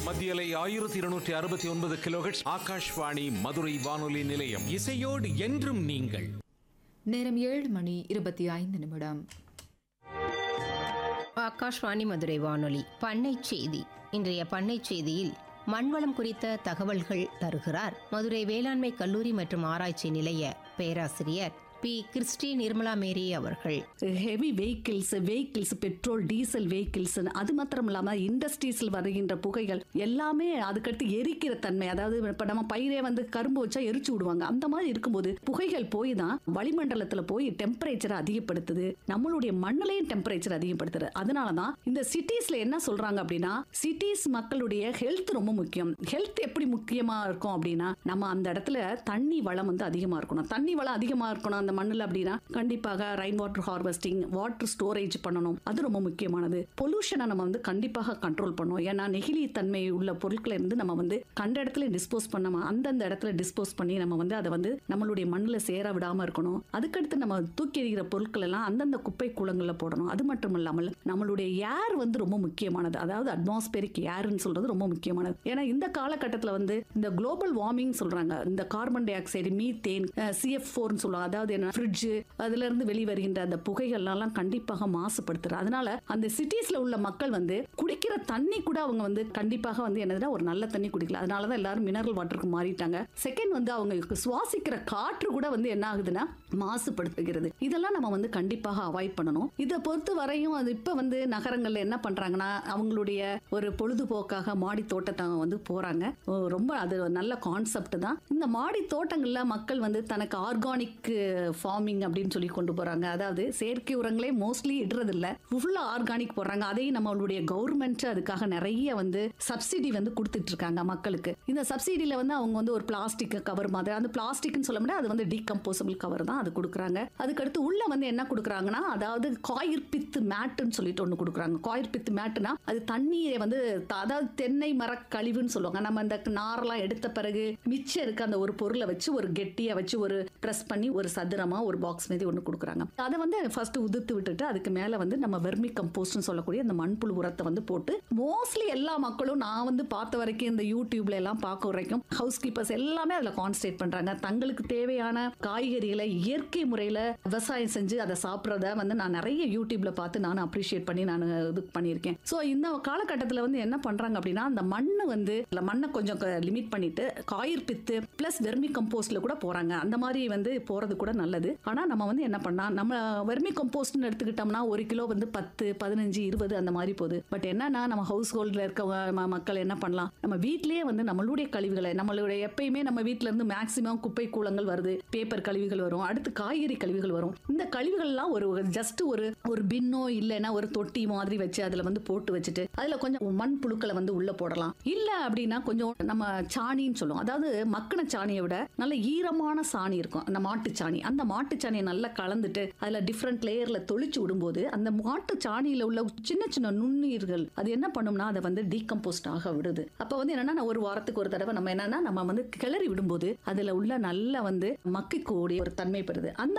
மத்தியலை ஆயிரத்தி இருநூற்றி அறுபத்தி ஒன்பது கிலோஹெட்ஸ் ஆகாஷ்வாணி மதுரை வானொலி நிலையம் இசையோடு என்றும் நீங்கள் நேரம் ஏழு மணி இருபத்தி ஐந்து நிமிடம் ஆகாஷ்வாணி மதுரை வானொலி பண்ணை செய்தி இன்றைய பண்ணை செய்தியில் மண்வளம் குறித்த தகவல்கள் தருகிறார் மதுரை வேளாண்மை கல்லூரி மற்றும் ஆராய்ச்சி நிலைய பேராசிரியர் பி கிறிஸ்டி நிர்மலா மேரி அவர்கள் heavy vehicles vehicles petrol diesel vehicles அது மாத்திரம் இல்லாம இண்டஸ்ட்ரீஸில் வருகின்ற புகைகள் எல்லாமே அதுக்கடுத்து எரிக்கிற தன்மை அதாவது இப்ப நம்ம பயிரே வந்து கரும்பு வச்சா எரிச்சு விடுவாங்க அந்த மாதிரி இருக்கும்போது புகைகள் போய் தான் வளிமண்டலத்துல போய் டெம்பரேச்சரை அதிகப்படுத்துது நம்மளுடைய மண்ணிலையும் டெம்பரேச்சர் அதிகப்படுத்துது அதனால தான் இந்த சிட்டிஸ்ல என்ன சொல்றாங்க அப்படின்னா சிட்டிஸ் மக்களுடைய ஹெல்த் ரொம்ப முக்கியம் ஹெல்த் எப்படி முக்கியமா இருக்கும் அப்படின்னா நம்ம அந்த இடத்துல தண்ணி வளம் வந்து அதிகமா இருக்கணும் தண்ணி வளம் அதிகமா இருக்கணும் அந்த மண்ணில் அப்படின்னா கண்டிப்பாக rain water harvesting water storage பண்ணணும் அது ரொம்ப முக்கியமானது பொல்யூஷனை நம்ம வந்து கண்டிப்பாக கண்ட்ரோல் பண்ணணும் ஏன்னா நெகிழி தன்மை உள்ள பொருட்களை இருந்து நம்ம வந்து கண்ட இடத்துல டிஸ்போஸ் பண்ணாம அந்தந்த இடத்துல டிஸ்போஸ் பண்ணி நம்ம வந்து அதை வந்து நம்மளுடைய மண்ணில் சேர விடாம இருக்கணும் அதுக்கடுத்து நம்ம தூக்கி எறிகிற பொருட்கள் எல்லாம் அந்தந்த குப்பை கூலங்களில் போடணும் அது மட்டும் இல்லாமல் நம்மளுடைய ஏர் வந்து ரொம்ப முக்கியமானது அதாவது அட்மாஸ்பெரிக் ஏர்னு சொல்றது ரொம்ப முக்கியமானது ஏன்னா இந்த காலகட்டத்தில் வந்து இந்த குளோபல் வார்மிங் சொல்றாங்க இந்த carbon dioxide methane CF ஃபோர்னு சொல்லுவாங்க அதாவது என்ன ஃப்ரிட்ஜ் அதுல இருந்து வெளிவருகின்ற அந்த புகைகள் எல்லாம் கண்டிப்பாக மாசுபடுத்துறது அதனால அந்த சிட்டிஸ்ல உள்ள மக்கள் வந்து குடிக்கிற தண்ணி கூட அவங்க வந்து கண்டிப்பாக வந்து என்னதுன்னா ஒரு நல்ல தண்ணி குடிக்கல அதனால தான் எல்லாரும் மினரல் வாட்டருக்கு மாறிட்டாங்க செகண்ட் வந்து அவங்க சுவாசிக்கிற காற்று கூட வந்து என்ன ஆகுதுன்னா மாசுபடுத்துகிறது இதெல்லாம் நம்ம வந்து கண்டிப்பாக அவாய்ட் பண்ணணும் இதை பொறுத்த வரையும் அது இப்ப வந்து நகரங்கள்ல என்ன பண்றாங்கன்னா அவங்களுடைய ஒரு பொழுதுபோக்காக மாடி தோட்டத்தை வந்து போறாங்க ஓ, ரொம்ப அது ஒரு நல்ல கான்செப்ட் தான் இந்த மாடி தோட்டங்கள்ல மக்கள் வந்து தனக்கு ஆர்கானிக் ஃபார்மிங் அப்படின்னு சொல்லி கொண்டு போறாங்க அதாவது செயற்கை உரங்களே மோஸ்ட்லி இடுறது இல்ல ஃபுல்லா ஆர்கானிக் போடுறாங்க அதையும் நம்மளுடைய கவர்மெண்ட் அதுக்காக நிறைய வந்து சப்சிடி வந்து கொடுத்துட்டு இருக்காங்க மக்களுக்கு இந்த சப்சிடியில வந்து அவங்க வந்து ஒரு பிளாஸ்டிக் கவர் மாதிரி அந்த பிளாஸ்டிக்னு சொல்ல முடியாது அது வந்து டீகம்போசபிள் கவர் தான் அது கொடுக்குறாங்க அதுக்கடுத்து உள்ள வந்து என்ன கொடுக்குறாங்கன்னா அதாவது காயிர்பித்து மேட்டுன்னு சொல்லிட்டு ஒன்று கொடுக்குறாங்க காயிர்பித்து மேட்டுனா அது தண்ணியை வந்து த- அதாவது தென்னை மர கழிவுன்னு சொல்லுவாங்க நம்ம அந்த நாரெல்லாம் எடுத்த பிறகு மிச்சம் இருக்க அந்த ஒரு பொருளை வச்சு ஒரு கெட்டியை வச்சு ஒரு ப்ரெஸ் பண்ணி ஒரு சதுரமா ஒரு பாக்ஸ் மீதி ஒன்று கொடுக்குறாங்க அதை வந்து ஃபர்ஸ்ட் உதிர்த்து விட்டுட்டு அதுக்கு மேல வந்து நம்ம வெர்மி கம்போஸ்ட்னு சொல்லக்கூடிய அந்த மண்புழு உரத்தை வந்து போட்டு மோஸ்ட்லி எல்லா மக்களும் நான் வந்து பார்த்த வரைக்கும் இந்த யூடியூப்ல எல்லாம் பார்க்க வரைக்கும் ஹவுஸ் கீப்பர்ஸ் எல்லாமே அதில் கான்சன்ட்ரேட் பண்றாங்க தங்களுக்கு தேவையான காய்கறிகளை இயற்கை முறையில விவசாயம் செஞ்சு அதை சாப்பிட்றத வந்து நான் நிறைய யூடியூப்ல பார்த்து நான் அப்ரிஷியேட் பண்ணி நான் இது பண்ணியிருக்கேன் ஸோ இந்த காலகட்டத்தில் வந்து என்ன பண்றாங்க அப்படின்னா அந்த மண்ணு வந்து இல்ல மண்ணை கொஞ்சம் லிமிட் பண்ணிட்டு காயிர் பித்து பிளஸ் வெர்மி கம்போஸ்ட்ல கூட போறாங்க அந்த மாதிரி வந்து போறது கூட நல்லது ஆனா நம்ம வந்து என்ன பண்ணா நம்ம வெர்மி கம்போஸ்ட்னு எடுத்துக்கிட்டோம்னா ஒரு கிலோ வந்து பத்து பதினஞ்சு இருபது அந்த மாதிரி போகுது பட் என்னன்னா நம்ம ஹவுஸ் ஹோல்ட்ல இருக்க ம- மக்கள் என்ன பண்ணலாம் நம்ம வீட்லயே வந்து நம்மளுடைய கழிவுகளை நம்மளுடைய எப்பயுமே நம்ம வீட்ல இருந்து மேக்சிமம் குப்பை கூலங்கள் வருது பேப்பர் கழிவுகள் வரும் அடுத்து காய்கறி கழிவுகள் வரும் இந்த கழிவுகள்லாம் ஒரு ஜஸ்ட் ஒரு ஒரு பின்னோ இல்லைன்னா ஒரு தொட்டி மாதிரி வச்சு அதுல வந்து போட்டு வச்சுட்டு அதுல கொஞ்சம் மண் புழுக்களை வந்து உள்ள போடலாம் இல்ல அப்படின்னா கொஞ்சம் நம்ம சாணின்னு சொல்லுவோம் அதாவது மக்கின சாணியை விட நல்ல ஈரமான சாணி இருக்கும் அந்த மாட்டு சாணி அந்த மாட்டு சாணியை நல்லா கலந்துட்டு அதுல டிஃப்ரெண்ட் லேயர்ல தொளிச்சு விடும்போது அந்த மாட்டு சாணியில உள்ள சின்ன சின்ன நுண்ணுயிர்கள் அது என்ன பண்ணும்னா அதை வந்து டீகம்போஸ்ட் ஆக விடுது அப்ப வந்து என்னன்னா ஒரு வாரத்துக்கு ஒரு தடவை நம்ம என்னன்னா நம்ம வந்து கிளறி விடும்போது அதுல உள்ள நல்ல வந்து மக்கிக்கூடிய ஒரு தன்மை பெறுது அந்த